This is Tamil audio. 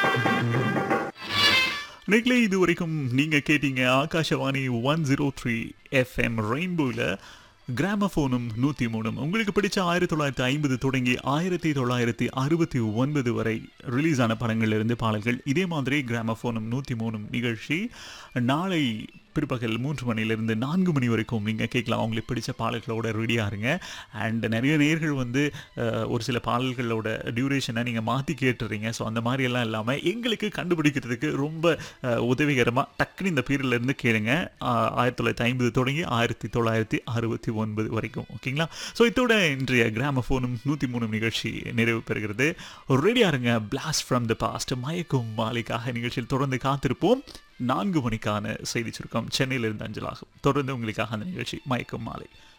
நேர்களே இது வரைக்கும் நீங்க கேட்டீங்க Akashvani one zero three FM ரெயின்போவில் கிராமஃபோனும் நூற்றி மூணும் உங்களுக்கு பிடிச்ச ஆயிரத்தி தொள்ளாயிரத்தி ஐம்பது தொடங்கி ஆயிரத்தி தொள்ளாயிரத்தி அறுபத்தி ஒன்பது வரை ரிலீஸ் ஆன படங்கள்ல இருந்து பாடல்கள் இதே மாதிரி கிராமஃபோனும் நூற்றி மூணும் நிகழ்ச்சி நாளை பிற்பகல் மூன்று மணிலேருந்து நான்கு மணி வரைக்கும் நீங்கள் கேட்கலாம் அவங்களுக்கு பிடிச்ச பாடல்களோட ரெடியாக இருங்க அண்ட் நிறைய நேர்கள் வந்து அஹ், ஒரு சில பாடல்களோட டியூரேஷனை நீங்கள் மாற்றி கேட்டுறீங்க ஸோ அந்த மாதிரியெல்லாம் இல்லாமல் எங்களுக்கு கண்டுபிடிக்கிறதுக்கு ரொம்ப அஹ், உதவிகரமாக டக்குன்னு இந்த பீரியட்ல இருந்து கேளுங்க அஹ், ஆயிரத்தி தொள்ளாயிரத்தி ஐம்பது தொடங்கி ஆயிரத்தி தொள்ளாயிரத்தி அறுபத்தி ஒன்பது வரைக்கும் ஓகேங்களா ஸோ இதோட இன்றைய கிராமஃபோனும் நூற்றி மூணு நிகழ்ச்சி நிறைவு பெறுகிறது ரெடியாக இருங்க பிளாஸ்ட் ஃப்ரம் த பாஸ்ட் மயக்கும் மாலைக்காக நிகழ்ச்சியில் தொடர்ந்து காத்திருப்போம் நான்கு மணிக்கான செய்தி சுருக்கம் சென்னையிலிருந்து அஞ்சலாகும் தொடர்ந்து உங்களுக்காக அந்த நிகழ்ச்சி மயக்கும் மாலை